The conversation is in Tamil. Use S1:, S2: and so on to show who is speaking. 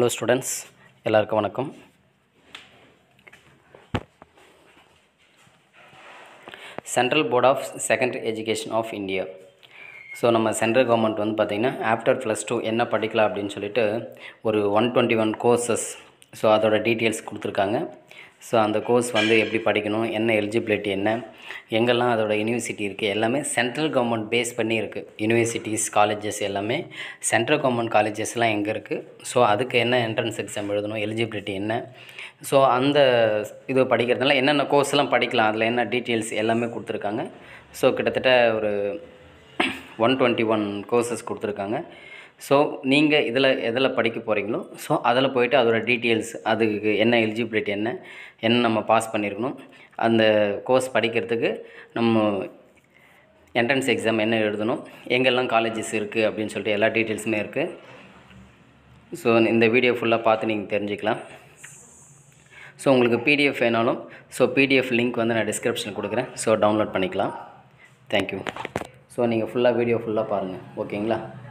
S1: ஹலோ ஸ்டூடெண்ட்ஸ் எல்லாருக்கும் வணக்கம் central board of secondary education of India so நம்ம சென்ட்ரல் கவர்மெண்ட் வந்து பார்த்திங்கன்னா ஆஃப்டர் ப்ளஸ் டூ என்ன படிக்கலாம் அப்படின்னு சொல்லிட்டு ஒரு one twenty one courses so அதோட டீட்டெயில்ஸ் கொடுத்துருக்காங்க ஸோ அந்த கோர்ஸ் வந்து எப்படி படிக்கணும் என்ன எலிஜிபிலிட்டி என்ன எங்கெல்லாம் அதோட யூனிவர்சிட்டி இருக்குது எல்லாமே சென்ட்ரல் கவர்மெண்ட் பேஸ் பண்ணி இருக்குது யூனிவர்சிட்டிஸ் காலேஜஸ் எல்லாமே சென்ட்ரல் கவர்மெண்ட் காலேஜஸ்லாம் எங்கே இருக்குது ஸோ அதுக்கு என்ன என்ட்ரன்ஸ் எக்ஸாம் எழுதணும் எலிஜிபிலிட்டி என்ன ஸோ அந்த இது படிக்கிறதுனால என்னென்ன கோர்ஸ்லாம் படிக்கலாம் அதில் என்ன டீட்டெயில்ஸ் எல்லாமே கொடுத்துருக்காங்க ஸோ கிட்டத்தட்ட ஒரு ஒன் டுவெண்ட்டி ஒன் கோர்சஸ் கொடுத்துருக்காங்க ஸோ நீங்கள் இதில் எதில் படிக்க போகிறீங்களோ ஸோ அதில் போயிட்டு அதோட டீட்டெயில்ஸ் அதுக்கு என்ன எலிஜிபிலிட்டி என்ன என்ன நம்ம பாஸ் பண்ணியிருக்கணும் அந்த கோர்ஸ் படிக்கிறதுக்கு நம்ம என்ட்ரன்ஸ் எக்ஸாம் என்ன எழுதணும் எங்கெல்லாம் காலேஜஸ் இருக்குது அப்படின்னு சொல்லிட்டு எல்லா டீட்டெயில்ஸுமே இருக்குது ஸோ இந்த வீடியோ ஃபுல்லாக பார்த்து நீங்கள் தெரிஞ்சுக்கலாம் ஸோ உங்களுக்கு பிடிஎஃப் வேணாலும் ஸோ பிடிஎஃப் லிங்க் வந்து நான் டிஸ்கிரிப்ஷனில் கொடுக்குறேன் ஸோ டவுன்லோட் பண்ணிக்கலாம் தேங்க்யூ ஸோ நீங்கள் ஃபுல்லாக வீடியோ ஃபுல்லாக பாருங்கள் ஓகேங்களா